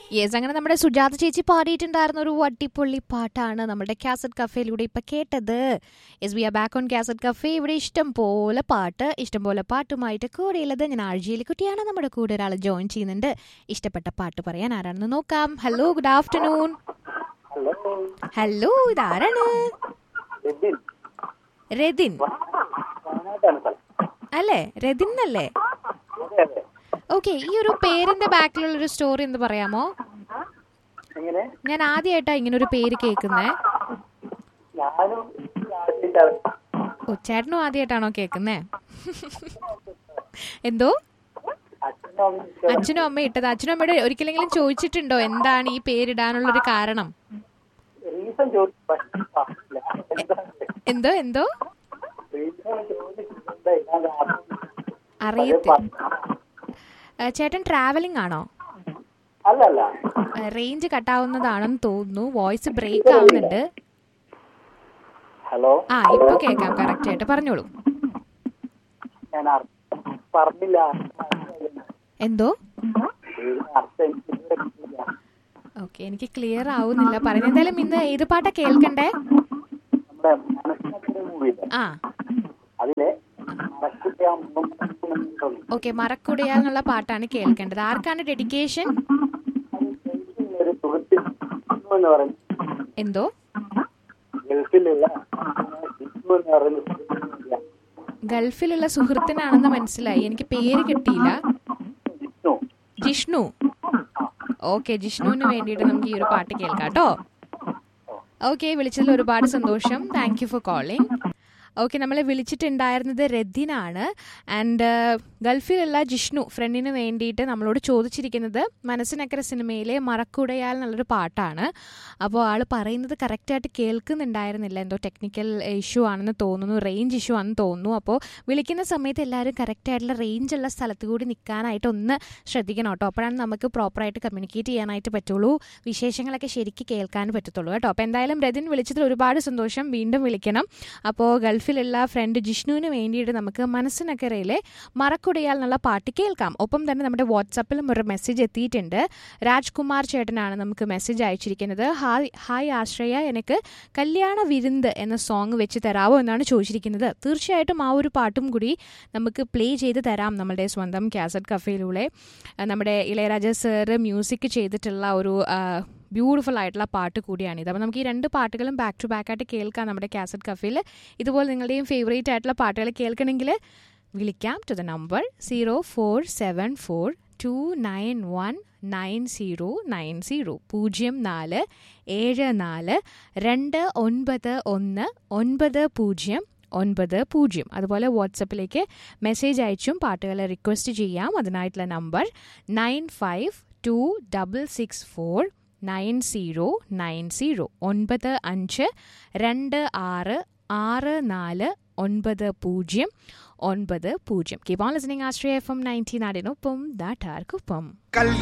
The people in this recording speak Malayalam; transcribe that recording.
യെസ് അങ്ങനെ നമ്മുടെ സുജാത ചേച്ചി പാടിയിട്ടുണ്ടായിരുന്ന ഒരു അടിപൊളി പാട്ടാണ് നമ്മുടെ കാസറ്റ് കഫേയിലൂടെ ഇപ്പൊ കേട്ടത് yes we are back on cassette cafe ഇവിടെ ഇഷ്ടം പോലെ പാട്ട് ഇഷ്ടം പോലെ പാട്ടുമായിട്ട് കൂടെയുള്ളത് ഞാൻ ആഴ്ചയിൽ കുട്ടിയാണ് നമ്മുടെ കൂടെ ഒരാൾ ജോയിൻ ചെയ്യുന്നുണ്ട് ഇഷ്ടപ്പെട്ട പാട്ട് പറയാൻ ആരാണെന്ന് നോക്കാം hello good afternoon hello hello ഇതാരാണ് എബിൻ രതിൻ വയനാട്ടാണ് സ്ഥലം അല്ലേ രതിൻ അല്ലേ അതെ അതെ ഓക്കെ ഈ ഒരു പേരിന്റെ ബാക്കിലുള്ള ഒരു സ്റ്റോറി എന്ന് പറയാമോ എങ്ങനെ ഞാൻ ആദ്യമായിട്ടാ ഇങ്ങനെ ഒരു പേര് കേൾക്കുന്നേ ഞാനും ആദ്യമായിട്ടാണ് ഓ ചേട്ടനും ആദ്യമായിട്ടാണോ കേൾക്കുന്നേ എന്തോ അച്ഛനും അമ്മയും അച്ഛനും അമ്മയും ഇട്ടത് അച്ഛനും അമ്മയുടെ ഒരിക്കലെങ്കിലും ചോദിച്ചിട്ടുണ്ടോ എന്താണ് ഈ പേരിടാനുള്ള ഒരു കാരണം റീസൺ ചോദിച്ചു പക്ഷേ പറഞ്ഞില്ല. എന്താണ്? എന്തോ എന്തോ റീസൺ ചോദിച്ചിട്ടുണ്ട് ഞാൻ ആദ്യം അറിയത്തില്ല ആ, ചേട്ടൻ ട്രാവലിംഗ് ആണോ അല്ല അല്ല റേഞ്ച് കട്ടാവുന്നതാണെന്ന് തോന്നുന്നു വോയിസ് ബ്രേക്ക് ആവുന്നുണ്ട് ഹലോ ആ ഇപ്പൊ കേൾക്കാം കറക്റ്റ് ആയിട്ട് പറഞ്ഞോളൂ ഞാൻ അർ- പറഞ്ഞില്ല എന്തോ ഇതിന് അർത്ഥം എനിക്ക് ഇതുവരെ കിട്ടിയില്ല. ഓക്കെ എനിക്ക് ക്ലിയർ ആവുന്നില്ല പറയുന്നത് എന്തായാലും ഇന്ന് ഏത് പാട്ടാ കേൾക്കണ്ടേ നമ്മുടെ മനസ്സിനൊക്കെ മൂവിയില്ലേ ആ അതിലെ മറക്കുട്ടിയാം ഓക്കെ മറക്കുടയ എന്നുള്ള പാട്ടാണ് കേൾക്കേണ്ടത് ആർക്കാണ് ഡെഡിക്കേഷൻ ഒരു സുഹൃത്ത് എന്ന് പറയുന്നത് എന്തോ ഗൾഫിലുള്ള ജിത്തു എന്ന് പറയുന്ന സുഹൃത്തിനില്ല. ഗൾഫിലുള്ള സുഹൃത്തിനാണെന്ന് മനസ്സിലായി എനിക്ക് പേര് കിട്ടിയില്ല ജിഷ്ണു ജിഷ്ണു ഓക്കെ ജിഷ്ണുവിന് വേണ്ടിയിട്ട് നമുക്ക് ഈ ഒരു പാട്ട് കേൾക്കാം കേട്ടോ ഓക്കെ വിളിച്ചതിൽ ഒരുപാട് സന്തോഷം thank you for calling okay നമ്മളെ വിളിച്ചിട്ടുണ്ടായിരുന്നത് രദിനാണ് ആൻഡ് ഗൾഫിലുള്ള ജിഷ്ണു ഫ്രണ്ടിന് വേണ്ടിയിട്ട് നമ്മളോട് ചോദിച്ചിരിക്കുന്നത് മനസ്സിനക്കര സിനിമയിലെ മറക്കുടയാൽ എന്നുള്ളൊരു പാട്ടാണ് അപ്പോൾ ആൾ പറയുന്നത് കറക്റ്റായിട്ട് കേൾക്കുന്നുണ്ടായിരുന്നില്ല എന്തോ ടെക്നിക്കൽ ഇഷ്യൂ ആണെന്ന് തോന്നുന്നു റേഞ്ച് ഇഷ്യൂ ആണെന്ന് തോന്നുന്നു അപ്പോൾ വിളിക്കുന്ന സമയത്ത് എല്ലാവരും കറക്റ്റായിട്ടുള്ള റേഞ്ച് ഉള്ള സ്ഥലത്ത് കൂടി നിൽക്കാനായിട്ട് ഒന്ന് ശ്രദ്ധിക്കണം കേട്ടോ അപ്പോഴാണ് നമുക്ക് പ്രോപ്പറായിട്ട് കമ്മ്യൂണിക്കേറ്റ് ചെയ്യാനായിട്ട് പറ്റുള്ളൂ വിശേഷങ്ങളൊക്കെ ശരിക്ക് കേൾക്കാൻ പറ്റത്തുള്ളൂ കേട്ടോ അപ്പോൾ എന്തായാലും രതിൻ വിളിച്ചതിൽ ഒരുപാട് സന്തോഷം വീണ്ടും വിളിക്കണം അപ്പോൾ ഗൾഫിലുള്ള ഫ്രണ്ട് ജിഷ്ണുവിന് വേണ്ടിയിട്ട് നമുക്ക് മനസ്സിനക്കരയിലെ മറക്കുടയാൽ എന്നുള്ള പാട്ട് കേൾക്കാം ഒപ്പം തന്നെ നമ്മുടെ വാട്സപ്പിലും ഒരു മെസ്സേജ് എത്തിയിട്ടുണ്ട് രാജ്കുമാർ ചേട്ടനാണ് നമുക്ക് മെസ്സേജ് അയച്ചിരിക്കുന്നത് ഹായ് ഹായ് ആശ്രയ എനിക്ക് കല്യാണ വിരുന്ന് എന്ന സോങ് വെച്ച് തരാമോ എന്നാണ് ചോദിച്ചിരിക്കുന്നത് തീർച്ചയായിട്ടും ആ ഒരു പാട്ടും കൂടി നമുക്ക് പ്ലേ ചെയ്ത് തരാം നമ്മുടെ സ്വന്തം കാസറ്റ് കഫേയിലൂടെ ആ, നമ്മുടെ ഇളയരാജ സാറ് മ്യൂസിക് ചെയ്തിട്ടുള്ള ഒരു ബ്യൂട്ടിഫുൾ ആയിട്ടുള്ള പാട്ട് കൂടിയാണിത് അപ്പോൾ നമുക്ക് ഈ രണ്ട് പാട്ടുകളും ബാക്ക് ടു ബാക്ക് ആയിട്ട് കേൾക്കാം നമ്മുടെ കാസറ്റ് കഫേയിൽ ഇതുപോലെ നിങ്ങളുടെയും ഫേവറേറ്റ് ആയിട്ടുള്ള പാട്ടുകൾ കേൾക്കണമെങ്കിൽ വിളിക്കാം to the number zero four seven four two nine one nine zero nine zero പൂജ്യം നാല് ഏഴ് നാല് രണ്ട് ഒൻപത് ഒന്ന് ഒൻപത് പൂജ്യം ഒൻപത് പൂജ്യം അതുപോലെ വാട്സപ്പിലേക്ക് മെസ്സേജ് അയച്ചും പാട്ടുകളെ റിക്വസ്റ്റ് ചെയ്യാം അതിനായിട്ടുള്ള number nine five two double six four nine zero nine zero ഒൻപത് അഞ്ച് രണ്ട് ആറ് ആറ് നാല് ഒൻപത് പൂജ്യം ഒൻപത് പൂജ്യം keep on listening Ashraya F M nineteen നാടിനൊപ്പം ദാട്ടാർക്കൊപ്പം